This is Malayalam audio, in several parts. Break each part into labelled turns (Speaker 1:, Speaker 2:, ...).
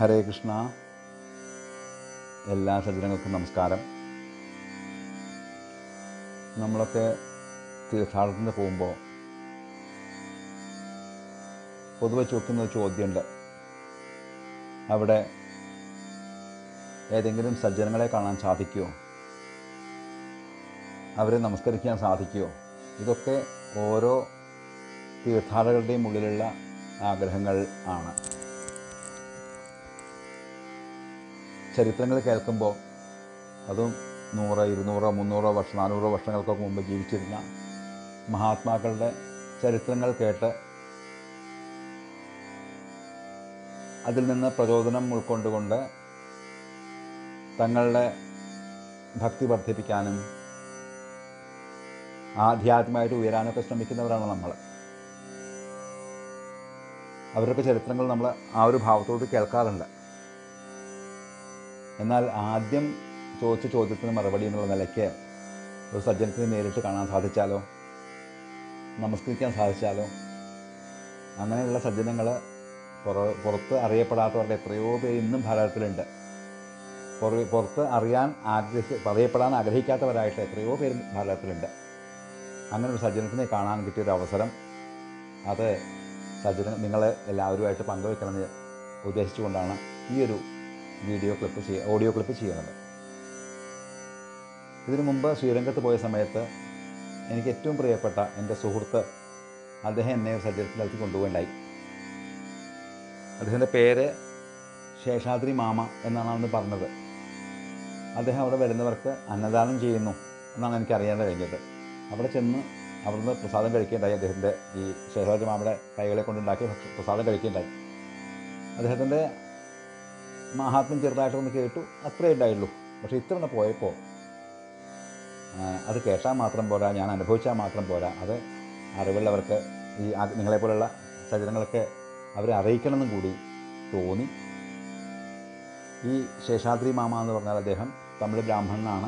Speaker 1: ഹരേ കൃഷ്ണ എല്ലാ സജ്ജനങ്ങൾക്കും നമസ്കാരം നമ്മളൊക്കെ തീർത്ഥാടനത്തിന് പോകുമ്പോൾ പൊതുവെ ചോദിക്കുന്ന ഒരു ചോദ്യമുണ്ട് അവിടെ ഏതെങ്കിലും സജ്ജനങ്ങളെ കാണാൻ സാധിക്കുമോ അവരെ നമസ്കരിക്കാൻ സാധിക്കുമോ ഇതൊക്കെ ഓരോ തീർത്ഥാടകരുടെയും ഉള്ളിലുള്ള ആഗ്രഹങ്ങൾ ആണ് ചരിത്രങ്ങൾ കേൾക്കുമ്പോൾ അതും നൂറ് ഇരുന്നൂറോ മുന്നൂറോ വർഷം നാനൂറോ വർഷങ്ങൾക്കൊക്കെ മുമ്പ് ജീവിച്ചിരുന്ന മഹാത്മാക്കളുടെ ചരിത്രങ്ങൾ കേട്ട് അതിൽ നിന്ന് പ്രചോദനം ഉൾക്കൊണ്ടുകൊണ്ട് തങ്ങളുടെ ഭക്തി വർദ്ധിപ്പിക്കാനും ആധ്യാത്മികമായിട്ട് ഉയരാനൊക്കെ ശ്രമിക്കുന്നവരാണ് നമ്മൾ അവരൊക്കെ ചരിത്രങ്ങൾ നമ്മൾ ആ ഒരു ഭാവത്തോട് കേൾക്കാറുണ്ട് എന്നാൽ ആദ്യം ചോദിച്ച ചോദ്യത്തിന് മറുപടി എന്നുള്ള നിലയ്ക്ക് ഒരു സജ്ജനത്തിന് നേരിട്ട് കാണാൻ സാധിച്ചാലോ നമസ്കരിക്കാൻ സാധിച്ചാലോ അങ്ങനെയുള്ള സജ്ജനങ്ങൾ പുറ പുറത്ത് അറിയപ്പെടാത്തവരുടെ എത്രയോ പേര് ഇന്നും ഭാരതത്തിലുണ്ട് പുറ- പുറത്ത് അറിയാൻ ആഗ്രഹി അറിയപ്പെടാൻ ആഗ്രഹിക്കാത്തവരായിട്ട് എത്രയോ പേര് ഭാരതത്തിലുണ്ട് അങ്ങനെ ഒരു സജ്ജനത്തിനെ കാണാൻ കിട്ടിയൊരു അവസരം അത് സജ്ജന നിങ്ങൾ എല്ലാവരുമായിട്ട് പങ്കുവെക്കണമെന്ന് ഉദ്ദേശിച്ചുകൊണ്ടാണ് ഈ ഒരു വീഡിയോ ക്ലിപ്പ് ചെയ്യുക ഓഡിയോ ക്ലിപ്പ് ചെയ്യുന്നത് ഇതിനു മുമ്പ് ശ്രീരംഗത്ത് പോയ സമയത്ത് എനിക്ക് ഏറ്റവും പ്രിയപ്പെട്ട എൻ്റെ സുഹൃത്ത് അദ്ദേഹം എന്നെ ഒരു സജ്ജനത്തിലേക്ക് കൊണ്ടുപോയിണ്ടായി അദ്ദേഹത്തിൻ്റെ പേര് ശേഷാദ്രി മാമ എന്നാണ് അന്ന് പറഞ്ഞത് അദ്ദേഹം അവിടെ വരുന്നവർക്ക് അന്നദാനം ചെയ്യുന്നു എന്നാണ് എനിക്ക് അറിയാൻ കഴിഞ്ഞത് അവിടെ ചെന്ന് അവിടുന്ന് പ്രസാദം കഴിക്കുകയുണ്ടായി അദ്ദേഹത്തിൻ്റെ ഈ ശേഷാദ്രി മാമയുടെ കൈകളെ കൊണ്ടുണ്ടാക്കിയ ഭക്ഷ- പ്രസാദം കഴിക്കുകയുണ്ടായി അദ്ദേഹത്തിൻ്റെ മഹാത്മ്യം ചെറുതായിട്ടൊന്ന് കേട്ടു അത്രേ ഉണ്ടായുള്ളൂ പക്ഷേ ഇത്തവണ പോയപ്പോൾ ആ, അത് കേട്ടാൽ മാത്രം പോരാ ഞാൻ അനുഭവിച്ചാൽ മാത്രം പോരാ അത് അറിവുള്ളവർക്ക് ഈ ആ- നിങ്ങളെപ്പോലുള്ള സജ്ജനങ്ങളൊക്കെ അവരെ അറിയിക്കണമെന്നും കൂടി തോന്നി ഈ ശേഷാദ്രി മാമ എന്ന് പറഞ്ഞാൽ അദ്ദേഹം തമിഴ് ബ്രാഹ്മണനാണ്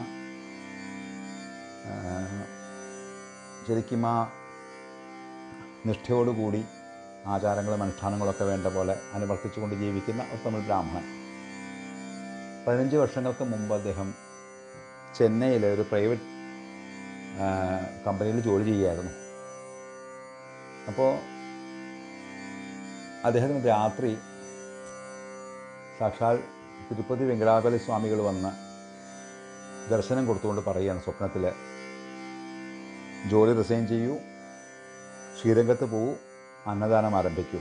Speaker 1: ആ, ശരിക്കും ആ നിഷ്ഠയോടുകൂടി ആചാരങ്ങളും അനുഷ്ഠാനങ്ങളൊക്കെ വേണ്ട പോലെ അനുവർത്തിച്ചുകൊണ്ട് ജീവിക്കുന്ന ഒരു തമിഴ് ബ്രാഹ്മണൻ പതിനഞ്ച് വർഷങ്ങൾക്ക് മുമ്പ് അദ്ദേഹം ചെന്നൈയിലെ ഒരു പ്രൈവറ്റ് കമ്പനിയിൽ ജോലി ചെയ്യുമായിരുന്നു അപ്പോൾ അദ്ദേഹത്തിന് രാത്രി സാക്ഷാൽ തിരുപ്പതി വെങ്കടാചലി സ്വാമികൾ വന്ന് ദർശനം കൊടുത്തുകൊണ്ട് പറയുകയാണ് സ്വപ്നത്തിൽ ജോലി റിസൈൻ ചെയ്യൂ ശ്രീരംഗത്ത് പോവൂ അന്നദാനം ആരംഭിക്കൂ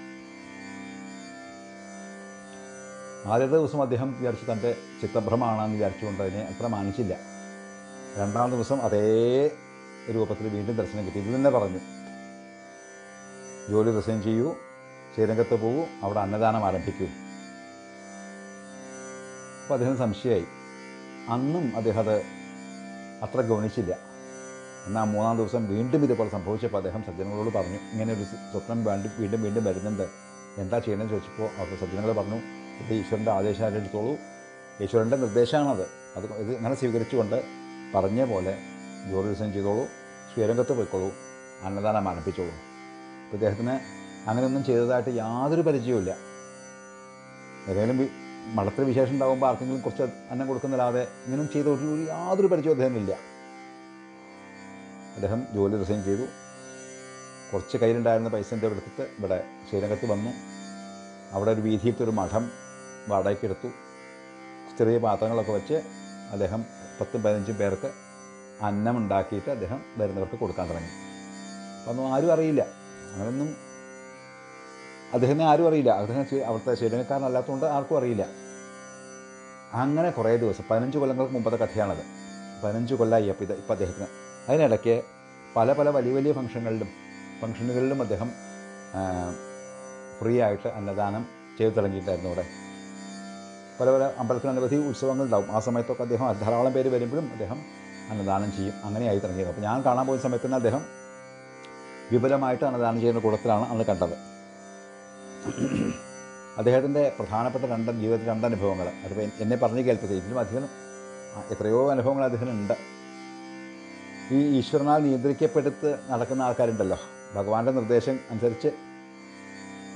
Speaker 1: ആദ്യത്തെ ദിവസം അദ്ദേഹം വിചാരിച്ചു തൻ്റെ ചിത്തഭ്രമാണെന്ന് വിചാരിച്ചുകൊണ്ട് അതിനെ അത്ര മാനിച്ചില്ല രണ്ടാം ദിവസം അതേ രൂപത്തിൽ വീണ്ടും ദർശനം കിട്ടി ഇത് തന്നെ പറഞ്ഞു ജോലി റിസൈൻ ചെയ്യൂ ശ്രീരംഗത്ത് പോകൂ അവിടെ അന്നദാനം ആരംഭിക്കൂ അപ്പോൾ അദ്ദേഹം സംശയമായി അന്നും അദ്ദേഹം അത് അത്ര ഗൗനിച്ചില്ല എന്നാൽ മൂന്നാം ദിവസം വീണ്ടും ഇതുപോലെ സംഭവിച്ചപ്പോൾ അദ്ദേഹം സജ്ജനങ്ങളോട് പറഞ്ഞു ഇങ്ങനെ ഒരു സ്വപ്നം വേണ്ടി വീണ്ടും വീണ്ടും വരുന്നുണ്ട് എന്താ ചെയ്യണമെന്ന് ചോദിച്ചപ്പോൾ അവരുടെ സജ്ജനങ്ങൾ പറഞ്ഞു ഇത് ഈശ്വരൻ്റെ ആദേശം എടുത്തോളൂ ഈശ്വരൻ്റെ നിർദ്ദേശമാണത് അത് ഇത് അങ്ങനെ സ്വീകരിച്ചുകൊണ്ട് പറഞ്ഞ പോലെ ജോലി റിസൈൻ ചെയ്തോളൂ ശ്രീരംഗത്ത് പോയിക്കോളൂ അന്നദാനം ആരംഭിച്ചോളൂ അപ്പോൾ ഇദ്ദേഹത്തിന് അങ്ങനെയൊന്നും ചെയ്തതായിട്ട് യാതൊരു പരിചയവുമില്ല ഏതെങ്കിലും വി- മഠത്തിൽ വിശേഷം ഉണ്ടാകുമ്പോൾ ആർക്കെങ്കിലും കുറച്ച് അന്നം കൊടുക്കുന്നല്ലാതെ ഇങ്ങനെയും ചെയ്ത ഒരു ഒരു യാതൊരു പരിചയവും അദ്ദേഹത്തിനില്ല അദ്ദേഹം ജോലി റിസൈൻ ചെയ്തു കുറച്ച് കയ്യിലുണ്ടായിരുന്ന പൈസൻ്റെ എടുത്തിട്ട് ഇവിടെ ശ്രീരംഗത്ത് വന്നു അവിടെ ഒരു വീതിയിലത്തെ ഒരു മഠം വാടകയ്ക്ക് എടുത്തു ചെറിയ പാത്രങ്ങളൊക്കെ വെച്ച് അദ്ദേഹം പത്തും പതിനഞ്ചും പേർക്ക് അന്നം ഉണ്ടാക്കിയിട്ട് അദ്ദേഹം വരുന്നവർക്ക് കൊടുക്കാൻ തുടങ്ങി അപ്പോൾ ഒന്നും ആരും അറിയില്ല അങ്ങനെയൊന്നും അദ്ദേഹത്തിനെ ആരും അറിയില്ല അദ്ദേഹം ശ്രീ- അവിടുത്തെ ശ്രീലങ്കക്കാരനല്ലാത്തതുകൊണ്ട് ആർക്കും അറിയില്ല അങ്ങനെ കുറേ ദിവസം പതിനഞ്ച് കൊല്ലങ്ങൾക്ക് മുമ്പത്തെ കഥയാണത് പതിനഞ്ച് കൊല്ലമായി അപ്പോൾ ഇത് ഇപ്പം അദ്ദേഹത്തിന് അതിനിടയ്ക്ക് പല പല വലിയ വലിയ ഫംഗ്ഷനുകളിലും ഫംഗ്ഷനുകളിലും അദ്ദേഹം ഫ്രീ ആയിട്ട് അന്നദാനം ചെയ്തു തുടങ്ങിയിട്ടായിരുന്നു അവിടെ പല പല അമ്പലത്തിൽ അനവധി ഉത്സവങ്ങളുണ്ടാവും ആ സമയത്തൊക്കെ അദ്ദേഹം ധാരാളം പേര് വരുമ്പോഴും അദ്ദേഹം അന്നദാനം ചെയ്യും അങ്ങനെയായി തുടങ്ങിയത് അപ്പോൾ ഞാൻ കാണാൻ പോയ സമയത്ത് തന്നെ അദ്ദേഹം വിപുലമായിട്ട് അന്നദാനം ചെയ്യുന്ന കൂട്ടത്തിലാണ് അന്ന് കണ്ടത് അദ്ദേഹത്തിൻ്റെ പ്രധാനപ്പെട്ട രണ്ട് ജീവിതത്തിൽ രണ്ട് അനുഭവങ്ങൾ അതിപ്പോൾ എന്നെ പറഞ്ഞ് കേൾപ്പിച്ചത് ഇതിലും അധികം ആ, എത്രയോ അനുഭവങ്ങൾ അദ്ദേഹത്തിനുണ്ട് ഈ ഈശ്വരനാൽ നിയന്ത്രിക്കപ്പെടുത്ത് നടക്കുന്ന ആൾക്കാരുണ്ടല്ലോ ഭഗവാന്റെ നിർദ്ദേശം അനുസരിച്ച്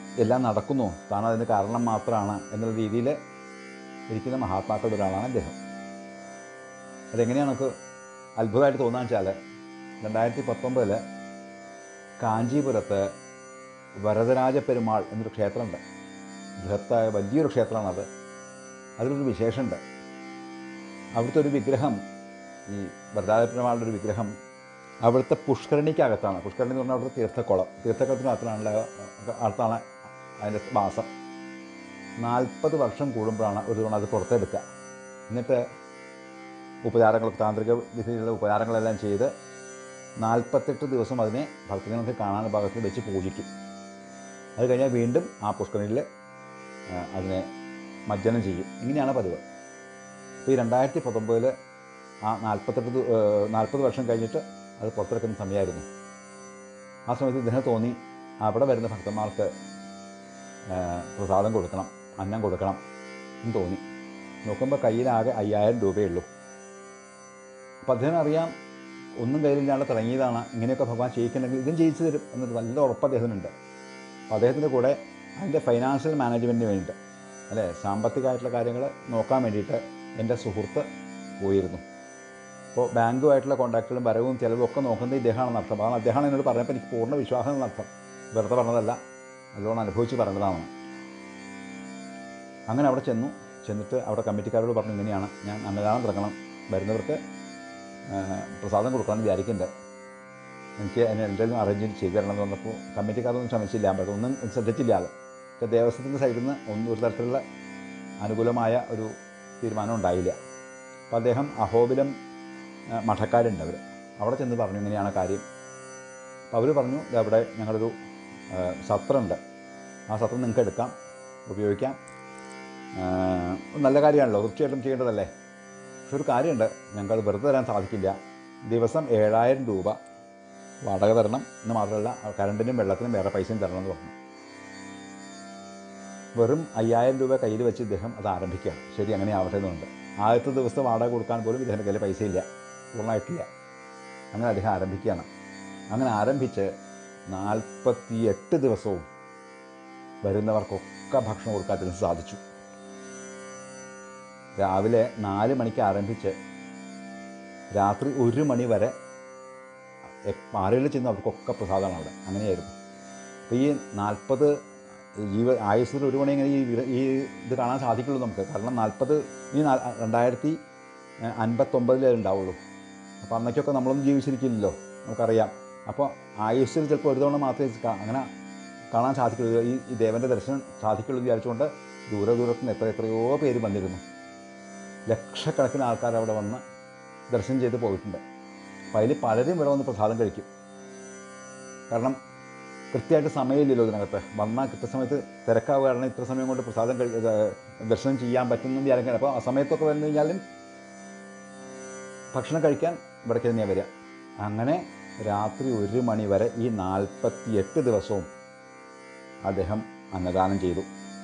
Speaker 1: എല്ലാം നടക്കുന്നു താൻ അതിന് കാരണം മാത്രമാണ് എന്നുള്ള രീതിയിൽ ഇരിക്കുന്ന മഹാത്മാക്കളുടെ ഒരാളാണ് അദ്ദേഹം അതെങ്ങനെയാണ് നമുക്ക് അത്ഭുതമായിട്ട് തോന്നാന്ന് വെച്ചാൽ രണ്ടായിരത്തി പത്തൊമ്പതിൽ കാഞ്ചീപുരത്ത് വരദരാജ പെരുമാൾ എന്നൊരു ക്ഷേത്രമുണ്ട് ബൃഹത്തായ വലിയൊരു ക്ഷേത്രമാണത് അതിലൊരു വിശേഷമുണ്ട് അവിടുത്തെ ഒരു വിഗ്രഹം ഈ വരദരാജ പെരുമാളുടെ ഒരു വിഗ്രഹം അവിടുത്തെ പുഷ്കരണിക്കകത്താണ് പുഷ്കരണി എന്ന് പറഞ്ഞാൽ അവിടുത്തെ തീർത്ഥക്കുളം തീർത്ഥക്കുളത്തിനകത്താണ് അടുത്താണ് അതിൻ്റെ വാസം നാൽപ്പത് വർഷം കൂടുമ്പോഴാണ് ഒരു തവണ അത് പുറത്തെടുക്കുക എന്നിട്ട് ഉപചാരങ്ങൾ താന്ത്രിക വിധിയിലുള്ള ഉപചാരങ്ങളെല്ലാം ചെയ്ത് നാൽപ്പത്തെട്ട് ദിവസം അതിനെ ഭക്തജനങ്ങൾക്ക് കാണാൻ ഭാഗത്തിൽ വെച്ച് പൂജിക്കും അത് കഴിഞ്ഞാൽ വീണ്ടും ആ പുഷ്കരണിയിൽ അതിനെ മജ്ജനം ചെയ്യും ഇങ്ങനെയാണ് പതിവ് അപ്പോൾ ഈ രണ്ടായിരത്തി പത്തൊമ്പതിൽ ആ നാൽപ്പത്തെട്ട് ദി- ഏഹ് നാൽപ്പത് വർഷം കഴിഞ്ഞിട്ട് അത് പുറത്തെടുക്കുന്ന സമയമായിരുന്നു ആ സമയത്ത് ഇതിനെ തോന്നി അവിടെ വരുന്ന ഭക്തന്മാർക്ക് ഏഹ് പ്രസാദം കൊടുക്കണം അന്നം കൊടുക്കണം എന്ന് തോന്നി നോക്കുമ്പോൾ കയ്യിലാകെ അയ്യായിരം രൂപയേ ഉള്ളൂ അപ്പോൾ അദ്ദേഹം അറിയാം ഒന്നും കയ്യിലില്ലാണ്ട് തുടങ്ങിയതാണ് ഇങ്ങനെയൊക്കെ ഭഗവാൻ ചെയ്യിക്കണമെങ്കിൽ ഇതും ചെയ്യിച്ചു തരും എന്നൊരു നല്ല ഉറപ്പ് അദ്ദേഹത്തിനുണ്ട് അപ്പോൾ അദ്ദേഹത്തിൻ്റെ കൂടെ അതിൻ്റെ ഫൈനാൻഷ്യൽ മാനേജ്മെൻറ്റിന് വേണ്ടിയിട്ട് അല്ലേ സാമ്പത്തികമായിട്ടുള്ള കാര്യങ്ങൾ നോക്കാൻ വേണ്ടിയിട്ട് എൻ്റെ സുഹൃത്ത് പോയിരുന്നു അപ്പോൾ ബാങ്കുമായിട്ടുള്ള കോൺടാക്റ്റുകളും വരവും ചിലവും ഒക്കെ നോക്കുന്നത് ഇദ്ദേഹമാണെന്ന് അർത്ഥം അതാണ് അദ്ദേഹമാണ് എന്നോട് പറഞ്ഞപ്പോൾ എനിക്ക് പൂർണ്ണ വിശ്വാസം എന്നർത്ഥം വെറുതെ പറഞ്ഞതല്ല നല്ലോണം അനുഭവിച്ച് പറഞ്ഞതാണ് അങ്ങനെ അവിടെ ചെന്നു ചെന്നിട്ട് അവിടെ കമ്മിറ്റിക്കാരോട് പറഞ്ഞു ഇങ്ങനെയാണ് ഞാൻ അന്നദാനം തുടങ്ങണം വരുന്നവർക്ക് ആ, പ്രസാദം കൊടുക്കണമെന്ന് വിചാരിക്കുന്നുണ്ട് എനിക്ക് അതിന് എന്തെങ്കിലും അറേഞ്ച് ചെയ്ത് തരണം എന്ന് പറഞ്ഞപ്പോൾ കമ്മിറ്റിക്കാരൊന്നും ശ്രമിച്ചില്ല പക്ഷേ ഒന്നും ശ്രദ്ധിച്ചില്ല അത് പക്ഷേ ദേവസ്വത്തിൻ്റെ സൈഡിൽ നിന്ന് ഒന്നും ഒരു തരത്തിലുള്ള അനുകൂലമായ ഒരു തീരുമാനം ഉണ്ടായില്ല അപ്പോൾ അദ്ദേഹം അഹോബിലം ആ, മഠക്കാരുണ്ട് അവർ അവിടെ ചെന്ന് പറഞ്ഞു ഇങ്ങനെയാണ് കാര്യം അപ്പോൾ അവർ പറഞ്ഞു "ദേ അവിടെ ഞങ്ങളൊരു ആ, സത്രമുണ്ട് ആ സത്രം നിങ്ങൾക്ക് എടുക്കാം ഉപയോഗിക്കാം ആ, നല്ല കാര്യമാണല്ലോ തീർച്ചയായിട്ടും ചെയ്യേണ്ടതല്ലേ പക്ഷെ ഒരു കാര്യമുണ്ട് ഞങ്ങൾക്കത് വെറുതെ തരാൻ സാധിക്കില്ല ദിവസം ഏഴായിരം രൂപ വാടക തരണം എന്ന് മാത്രമല്ല കറണ്ടിനും വെള്ളത്തിനും വേറെ പൈസയും തരണം എന്ന് പറഞ്ഞു വെറും അയ്യായിരം രൂപ കയ്യിൽ വെച്ച് ഇദ്ദേഹം അത് ആരംഭിക്കുകയാണ് ശരി അങ്ങനെ ആവട്ടെ എന്നുണ്ട് ആദ്യത്തെ ദിവസം വാടക കൊടുക്കാൻ പോലും ഇദ്ദേഹത്തിൻ്റെ കയ്യിൽ പൈസയില്ല പൂർണ്ണമായിട്ടില്ല അങ്ങനെ അദ്ദേഹം ആരംഭിക്കുകയാണ് അങ്ങനെ ആരംഭിച്ച് നാൽപ്പത്തിയെട്ട് ദിവസവും വരുന്നവർക്കൊക്കെ ഭക്ഷണം കൊടുക്കാൻ അദ്ദേഹത്തിന് സാധിച്ചു രാവിലെ നാല് മണിക്ക് ആരംഭിച്ച് രാത്രി ഒരു മണി വരെ എ- ആരെങ്കിലും ചെന്ന് അവർക്കൊക്കെ പ്രസാദമാണ് അവിടെ അങ്ങനെയായിരുന്നു അപ്പോൾ ഈ നാൽപ്പത് ജീവ ആയുസ്സിൽ ഒരു മണി ഇങ്ങനെ ഈ വിര- ഈ ഇത് കാണാൻ സാധിക്കുള്ളൂ നമുക്ക് കാരണം നാൽപ്പത് ഈ നാ- രണ്ടായിരത്തി അൻപത്തൊമ്പതിലേ ഉണ്ടാവുള്ളൂ അപ്പോൾ അന്നൊക്കെ നമ്മളൊന്നും ജീവിച്ചിരിക്കില്ലല്ലോ നമുക്കറിയാം അപ്പോൾ ആയുസ്സിൽ ചിലപ്പോൾ ഒരു തവണ മാത്രമേ കാ- അങ്ങനെ കാണാൻ സാധിക്കുള്ളൂ ഈ ഈ ദേവൻ്റെ ദർശനം സാധിക്കുള്ളൂ എന്ന് വിചാരിച്ചുകൊണ്ട് ദൂരെ ദൂരത്ത് നിന്ന് എത്ര എത്രയോ പേര് വന്നിരുന്നു ലക്ഷക്കണക്കിന് ആൾക്കാർ അവിടെ വന്ന് ദർശനം ചെയ്ത് പോയിട്ടുണ്ട് അപ്പോൾ അതിൽ പലരും ഇവിടെ വന്ന് പ്രസാദം കഴിക്കും കാരണം കൃത്യമായിട്ട് സമയമില്ലല്ലോ ഇതിനകത്ത് വന്നാൽ കൃത്യസമയത്ത് തിരക്കാവുക കാരണം ഇത്ര സമയം കൊണ്ട് പ്രസാദം കഴി ഇത് ദർശനം ചെയ്യാൻ പറ്റുന്നു വിചാരിക്കാൻ അപ്പോൾ ആ സമയത്തൊക്കെ വന്നു കഴിഞ്ഞാലും ഭക്ഷണം കഴിക്കാൻ ഇവിടേക്ക് തന്നെയാണ് വരിക അങ്ങനെ രാത്രി ഒരു മണി വരെ ഈ നാൽപ്പത്തിയെട്ട് ദിവസവും അദ്ദേഹം അന്നദാനം ചെയ്തു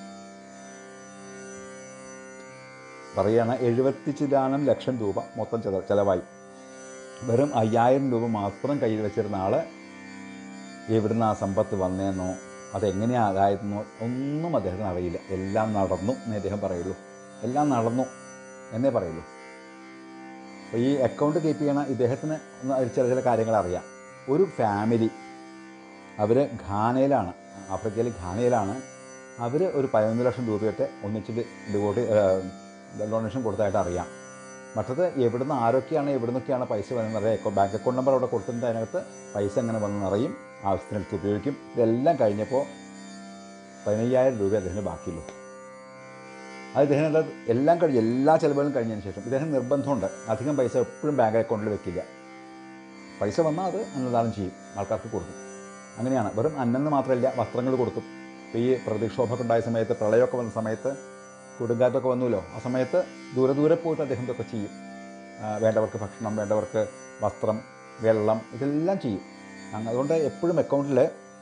Speaker 1: പറയുകയാണ് എഴുപത്തി ചിലാനം ലക്ഷം രൂപ മൊത്തം ചെല ചിലവായി വെറും അയ്യായിരം രൂപ മാത്രം കയ്യിൽ വെച്ചിരുന്ന ആൾ എവിടുന്ന് ആ സമ്പത്ത് വന്നേന്നോ അതെങ്ങനെയാണ് അതായിരുന്നോ ഒന്നും അദ്ദേഹത്തിന് അറിയില്ല എല്ലാം നടന്നു എന്നേ അദ്ദേഹം പറയുള്ളൂ എല്ലാം നടന്നു എന്നേ പറയുള്ളൂ അപ്പോൾ ഈ അക്കൗണ്ട് കീപ്പ് ചെയ്യണ ഇദ്ദേഹത്തിന് ഒന്ന് അതിൽ ചില ചില കാര്യങ്ങൾ അറിയാം ഒരു ഫാമിലി അവർ ഘാനയിലാണ് ആഫ്രിക്കയിൽ ഘാനയിലാണ് അവർ ഒരു പതിനൊന്ന് ലക്ഷം രൂപയൊക്കെ ഒന്നിച്ചിട്ട് ഡിവോട്ട് ഡൊണേഷൻ കൊടുത്തതായിട്ട് അറിയാം മറ്റത് എവിടുന്ന് ആരൊക്കെയാണ് എവിടുന്നൊക്കെയാണ് പൈസ വരുന്നത് അറിയാം ബാങ്ക് അക്കൗണ്ട് നമ്പർ അവിടെ കൊടുത്തിട്ട് അതിനകത്ത് പൈസ എങ്ങനെ വന്ന് അറിയും ആവശ്യത്തിനടുത്ത് ഉപയോഗിക്കും ഇതെല്ലാം കഴിഞ്ഞപ്പോൾ പതിനയ്യായിരം രൂപ അദ്ദേഹത്തിന് ബാക്കിയുള്ളൂ അത് ഇദ്ദേഹം എല്ലാം കഴിഞ്ഞ് എല്ലാ ചിലവുകളും കഴിഞ്ഞതിന് ശേഷം ഇദ്ദേഹം നിർബന്ധമുണ്ട് അധികം പൈസ എപ്പോഴും ബാങ്ക് അക്കൗണ്ടിൽ വെക്കില്ല പൈസ വന്നാൽ അത് അന്നദാനം ചെയ്യും ആൾക്കാർക്ക് കൊടുക്കും അങ്ങനെയാണ് വെറും അന്നെന്ന് മാത്രമല്ല വസ്ത്രങ്ങൾ കൊടുക്കും ഇപ്പോൾ ഈ പ്രതീക്ഷോഭമൊക്കെ ഉണ്ടായ സമയത്ത് പ്രളയമൊക്കെ വന്ന സമയത്ത് കൊടുങ്കാറ്റൊക്കെ വന്നുല്ലോ ആ സമയത്ത് ദൂരെ ദൂരെ പോയിട്ട് അദ്ദേഹം ഇതൊക്കെ ചെയ്യും ആ, വേണ്ടവർക്ക് ഭക്ഷണം വേണ്ടവർക്ക് വസ്ത്രം വെള്ളം ഇതെല്ലാം ചെയ്യും അങ്ങ് അതുകൊണ്ട് എപ്പോഴും അക്കൗണ്ടിൽ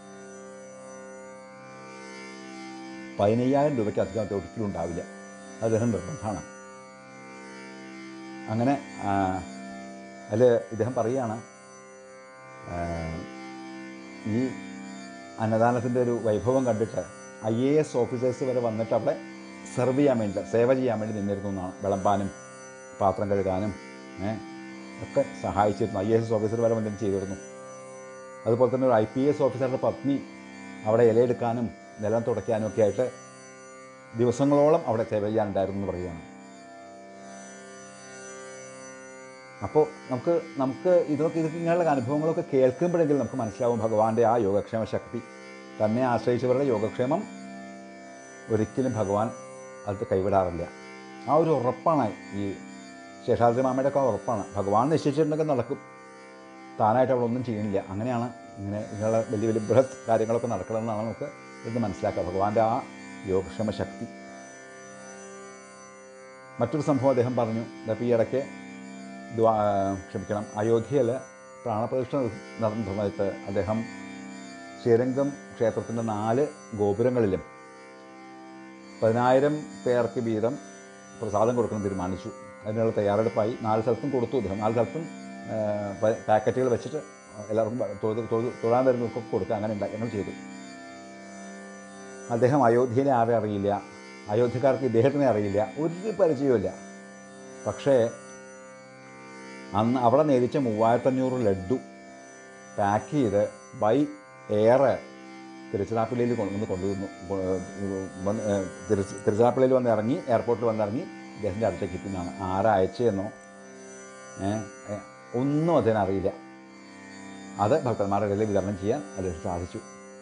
Speaker 1: പതിനയ്യായിരം രൂപയ്ക്ക് അധികം അത് ഒരിക്കലും ഉണ്ടാവില്ല അത് അദ്ദേഹം നിർബന്ധമാണ് അങ്ങനെ അതിൽ ഇദ്ദേഹം പറയുകയാണ് ആ, ഈ അന്നദാനത്തിൻ്റെ ഒരു വൈഭവം കണ്ടിട്ട് ഐ എ എസ് ഓഫീസേഴ്സ് വരെ വന്നിട്ട് അവിടെ സെർവ് ചെയ്യാൻ വേണ്ടി സേവ ചെയ്യാൻ വേണ്ടി നിന്നിരുന്നു എന്നാണ് വിളമ്പാനും പാത്രം കഴുകാനും ഏ, ഒക്കെ സഹായിച്ചിരുന്നു ഐ എ എസ് ഓഫീസർ വരെ വന്നിട്ട് ചെയ്തിരുന്നു അതുപോലെ തന്നെ ഒരു ഐ പി എസ് ഓഫീസറുടെ പത്നി അവിടെ ഇലയെടുക്കാനും നിലം തുടയ്ക്കാനും ഒക്കെ ആയിട്ട് ദിവസങ്ങളോളം അവിടെ സേവ ചെയ്യാനുണ്ടായിരുന്നു എന്ന് പറയുകയാണ് അപ്പോൾ നമുക്ക് നമുക്ക് ഇതൊക്കെ ഇതൊക്കെ ഇങ്ങനെയുള്ള അനുഭവങ്ങളൊക്കെ കേൾക്കുമ്പോഴെങ്കിലും നമുക്ക് മനസ്സിലാവും ഭഗവാന്റെ ആ യോഗക്ഷേമ ശക്തി തന്നെ ആശ്രയിച്ചവരുടെ യോഗക്ഷേമം ഒരിക്കലും ഭഗവാൻ അത് കൈവിടാറില്ല ആ ഒരു ഉറപ്പാണ് ഈ ശേഷാദ്രി മാമയുടെ ഒക്കെ ആ ഉറപ്പാണ് ഭഗവാൻ നിശ്ചയിച്ചിട്ടുണ്ടെങ്കിൽ നടക്കും താനായിട്ട് അവിടെ ഒന്നും ചെയ്യണില്ല അങ്ങനെയാണ് ഇങ്ങനെ ഇങ്ങനെയുള്ള വലിയ വലിയ ബൃഹത് കാര്യങ്ങളൊക്കെ നടക്കണമെന്നാണ് നമുക്ക് ഇത് മനസ്സിലാക്കുക ഭഗവാന്റെ ആ യോഗക്ഷമ ശക്തി മറ്റൊരു സംഭവം അദ്ദേഹം പറഞ്ഞു ഇതപ്പോൾ ഈ ഇടയ്ക്ക് ദ്വാ ക്ഷമിക്കണം അയോധ്യയിൽ പ്രാണപ്രതിഷ്ഠ നടന്ന സമയത്ത് അദ്ദേഹം ശ്രീരംഗം ക്ഷേത്രത്തിൻ്റെ നാല് ഗോപുരങ്ങളിലും പതിനായിരം പേർക്ക് വീതം പ്രസാദം കൊടുക്കണം തീരുമാനിച്ചു അതിനുള്ള തയ്യാറെടുപ്പായി നാല് സ്ഥലത്തും കൊടുത്തു അദ്ദേഹം നാല് സ്ഥലത്തും ആ, പ- പാക്കറ്റുകൾ വെച്ചിട്ട് എല്ലാവർക്കും പ- തൊഴുത് തൊഴുത് തൊഴാൻ വരുന്നവർക്കൊക്കെ കൊടുക്കുക അങ്ങനെ ഉണ്ടായി ഞങ്ങൾ ചെയ്തു അദ്ദേഹം അയോധ്യയിലെ ആരെ അറിയില്ല അയോധ്യക്കാർക്ക് ഇദ്ദേഹത്തിനെ അറിയില്ല ഒരു പരിചയവുമില്ല പക്ഷേ അന്ന് അവിടെ നേരിച്ച മൂവായിരത്തഞ്ഞൂറ് ലഡ്ഡു പാക്ക് ചെയ്ത് ബൈ എയർ തിരുച്ചിറാപ്പള്ളിയിൽ കൊണ്ടുവന്ന് കൊണ്ടുവന്നു വന്ന് ഏഹ് തിരുച്ച് തിരുച്ചിറാപ്പള്ളിയിൽ വന്ന് ഇറങ്ങി എയർപോർട്ടിൽ വന്നിറങ്ങി അദ്ദേഹത്തിൻ്റെ അടുത്തേക്ക് എത്തുന്നതാണ് ആരാ അയച്ചതെന്നോ ഏഹ്, ഏഹ്, ഒന്നും അദ്ദേഹം അറിയില്ല അത് ഭക്തന്മാരുടെ ഇടയിൽ വിതരണം ചെയ്യാൻ അദ്ദേഹം സാധിച്ചു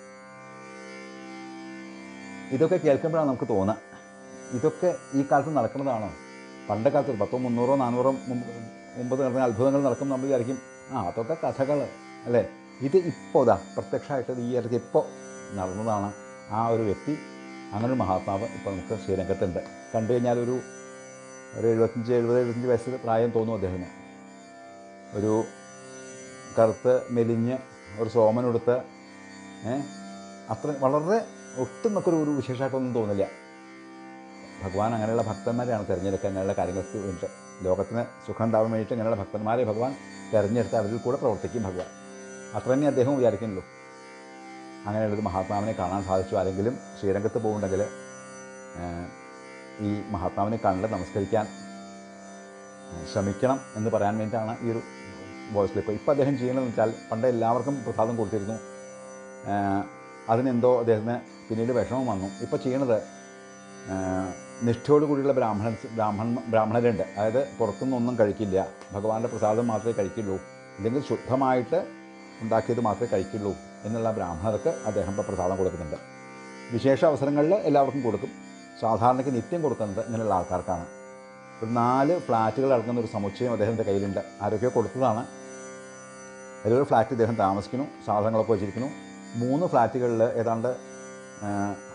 Speaker 1: ഇതൊക്കെ കേൾക്കുമ്പോഴാണ് നമുക്ക് തോന്നുക ഇതൊക്കെ ഈ കാലത്ത് നടക്കുന്നതാണോ പണ്ട് കാലത്ത് പത്തോ മുന്നൂറോ നാനൂറോ മുമ്പ് മുമ്പ് നടന്ന അത്ഭുതങ്ങൾ നടക്കും നമ്മൾ വിചാരിക്കും ആ അതൊക്കെ കഥകൾ അല്ലേ ഇത് ഇപ്പോൾ ഇതാ പ്രത്യക്ഷമായിട്ട് ഈ ഇടയ്ക്ക് ഇപ്പോൾ നടന്നതാണ് ആ ഒരു വ്യക്തി അങ്ങനെ ഒരു മഹാത്മാവ് ഇപ്പോൾ നമുക്ക് ശ്രീരംഗത്തുണ്ട് കണ്ടു കഴിഞ്ഞാൽ ഒരു ഒരു എഴുപത്തഞ്ച് എഴുപത് എഴുപത്തഞ്ച് വയസ്സ് പ്രായം തോന്നും അദ്ദേഹത്തിന് ഒരു കറുത്ത് മെലിഞ്ഞ് ഒരു സോമനെടുത്ത് ഏ അത്ര വളരെ ഒട്ടും നമുക്കൊരു ഒരു വിശേഷമായിട്ടൊന്നും തോന്നില്ല ഭഗവാൻ അങ്ങനെയുള്ള ഭക്തന്മാരെയാണ് തിരഞ്ഞെടുക്കുക അങ്ങനെയുള്ള കാര്യങ്ങൾക്ക് വേണ്ടിയിട്ട് ലോകത്തിന് സുഖം ഉണ്ടാവാൻ വേണ്ടിയിട്ട് അങ്ങനെയുള്ള ഭക്തന്മാരെ ഭഗവാൻ തിരഞ്ഞെടുത്ത് അവരിൽ കൂടെ പ്രവർത്തിക്കും ഭഗവാൻ അത്ര തന്നെ അദ്ദേഹം വിചാരിക്കുന്നുള്ളൂ അങ്ങനെയുള്ളൊരു മഹാത്മാവിനെ കാണാൻ സാധിച്ചു ആരെങ്കിലും ശ്രീരംഗത്ത് പോകുന്നുണ്ടെങ്കിൽ ഏഹ്, ഈ മഹാത്മാവിനെ കണ്ട് നമസ്കരിക്കാൻ ഏഹ്, ശ്രമിക്കണം എന്ന് പറയാൻ വേണ്ടിയിട്ടാണ് ഈ ഒരു വോയിസ് ക്ലിപ്പ് ഇപ്പോൾ അദ്ദേഹം ചെയ്യണമെന്ന് വെച്ചാൽ പണ്ട് എല്ലാവർക്കും പ്രസാദം കൊടുത്തിരുന്നു ഏഹ്, അതിനെന്തോ അദ്ദേഹത്തിന് പിന്നീട് വിഷമം വന്നു ഇപ്പോൾ ചെയ്യണത് ഏഹ്, നിഷ്ഠയോട് കൂടിയുള്ള ബ്രാഹ്മണ ബ്രാഹ്മണ ബ്രാഹ്മണരുണ്ട് അതായത് പുറത്തുനിന്നൊന്നും കഴിക്കില്ല ഭഗവാന്റെ പ്രസാദം മാത്രമേ കഴിക്കുള്ളൂ ഇല്ലെങ്കിൽ ശുദ്ധമായിട്ട് ഉണ്ടാക്കിയത് മാത്രമേ കഴിക്കുള്ളൂ എന്നുള്ള ബ്രാഹ്മണർക്ക് അദ്ദേഹം ഇപ്പോൾ പ്രസാദം കൊടുക്കുന്നുണ്ട് വിശേഷ അവസരങ്ങളിൽ എല്ലാവർക്കും കൊടുക്കും സാധാരണയ്ക്ക് നിത്യം കൊടുക്കുന്നത് ഇങ്ങനെയുള്ള ആൾക്കാർക്കാണ് ഒരു നാല് ഫ്ലാറ്റുകൾ അടങ്ങുന്ന ഒരു സമുച്ചയം അദ്ദേഹത്തിൻ്റെ കയ്യിലുണ്ട് ആരൊക്കെയോ കൊടുത്തതാണ് അതിലൊരു ഫ്ലാറ്റ് ഇദ്ദേഹം താമസിക്കുന്നു സാധനങ്ങളൊക്കെ വെച്ചിരിക്കുന്നു മൂന്ന് ഫ്ലാറ്റുകളിൽ ഏതാണ്ട് ആ,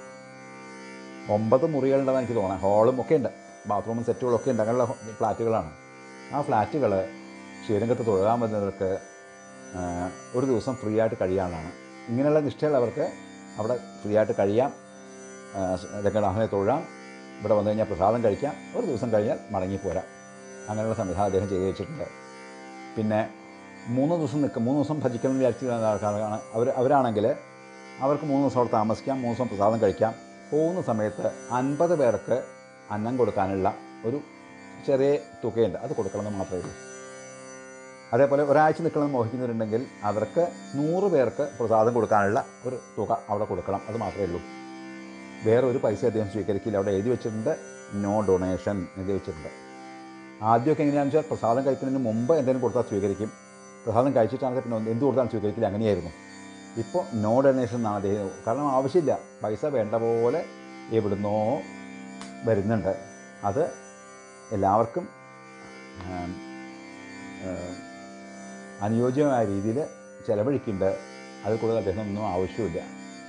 Speaker 1: ഒമ്പത് മുറികളുണ്ടെന്ന് എനിക്ക് തോന്നാം ഹോളും ഒക്കെ ഉണ്ട് ബാത്റൂമും സെറ്റുകളൊക്കെ ഉണ്ട് അങ്ങനെയുള്ള ഫ്ലാറ്റുകളാണ് ആ ഫ്ലാറ്റുകൾ ശ്രീരംഗത്ത് തൊഴാൻ വരുന്നവർക്ക് ആ, ഒരു ദിവസം ഫ്രീ ആയിട്ട് കഴിയാനാണ് ഇങ്ങനെയുള്ള നിഷ്ഠയുള്ളവർക്ക് അവിടെ ഫ്രീ ആയിട്ട് കഴിയാം ആ, രംഗനാഥനെ തൊഴാം ഇവിടെ വന്നു കഴിഞ്ഞാൽ പ്രസാദം കഴിക്കാം ഒരു ദിവസം കഴിഞ്ഞാൽ മടങ്ങിപ്പോരാം അങ്ങനെയുള്ള സംവിധാനം അദ്ദേഹം ചെയ്തു വെച്ചിട്ടുണ്ട് പിന്നെ മൂന്ന് ദിവസം നിൽക്കും മൂന്ന് ദിവസം ഭജിക്കണം എന്ന് വിചാരിച്ച് വരുന്ന ആൾക്കാരാണ് അവർ അവരാണെങ്കിൽ അവർക്ക് മൂന്ന് ദിവസം അവിടെ താമസിക്കാം മൂന്ന് ദിവസം പ്രസാദം കഴിക്കാം പോകുന്ന സമയത്ത് അൻപത് പേർക്ക് അന്നം കൊടുക്കാനുള്ള ഒരു ചെറിയ തുകയുണ്ട് അത് കൊടുക്കണമെന്ന് മാത്രമേ ഉള്ളൂ അതേപോലെ ഒരാഴ്ച നിൽക്കണമെന്ന് മോഹിക്കുന്നവരുണ്ടെങ്കിൽ അവർക്ക് നൂറ് പേർക്ക് പ്രസാദം കൊടുക്കാനുള്ള ഒരു തുക അവിടെ കൊടുക്കണം അത് മാത്രമേ ഉള്ളൂ വേറെ ഒരു പൈസ അദ്ദേഹം സ്വീകരിക്കില്ല അവിടെ എഴുതി വെച്ചിട്ടുണ്ട് നോ ഡൊണേഷൻ എഴുതി വെച്ചിട്ടുണ്ട് ആദ്യമൊക്കെ എങ്ങനെയാണെന്ന് വെച്ചാൽ പ്രസാദം കഴിക്കുന്നതിന് മുമ്പ് എന്തെങ്കിലും കൊടുത്താൽ സ്വീകരിക്കും പ്രസാദം കഴിച്ചിട്ടാണെങ്കിൽ പിന്നെ ഒന്ന് എന്ത് കൊടുത്താലും സ്വീകരിക്കില്ല അങ്ങനെയായിരുന്നു ഇപ്പോൾ നോ ഡൊണേഷൻ എന്നാണ് അദ്ദേഹം കാരണം ആവശ്യമില്ല പൈസ വേണ്ട പോലെ എവിടുന്നോ വരുന്നുണ്ട് അത് എല്ലാവർക്കും ആം, ആ, അനുയോജ്യമായ രീതിയിൽ ചിലവഴിക്കുന്നുണ്ട് അതിൽ കൂടുതൽ അദ്ദേഹം ഒന്നും ആവശ്യമില്ല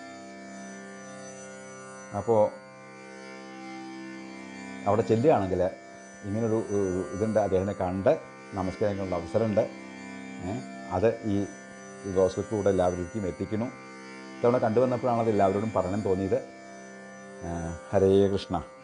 Speaker 1: അപ്പോൾ അവിടെ ചെല്ലുകയാണെങ്കിൽ ഇങ്ങനൊരു ഒരു ഇതുണ്ട് അദ്ദേഹത്തിനെ കണ്ട് നമസ്കാരങ്ങളുടെ അവസരമുണ്ട് ഏ, അത് ഈ ഈ ഗോസ്ബത്തിലൂടെ എല്ലാവരിലേക്കും എത്തിക്കുന്നു ഇത്തവണ കണ്ടുവന്നപ്പോഴാണ് അത് എല്ലാവരോടും പറയണം തോന്നിയത് ഏ, ഹരേ കൃഷ്ണ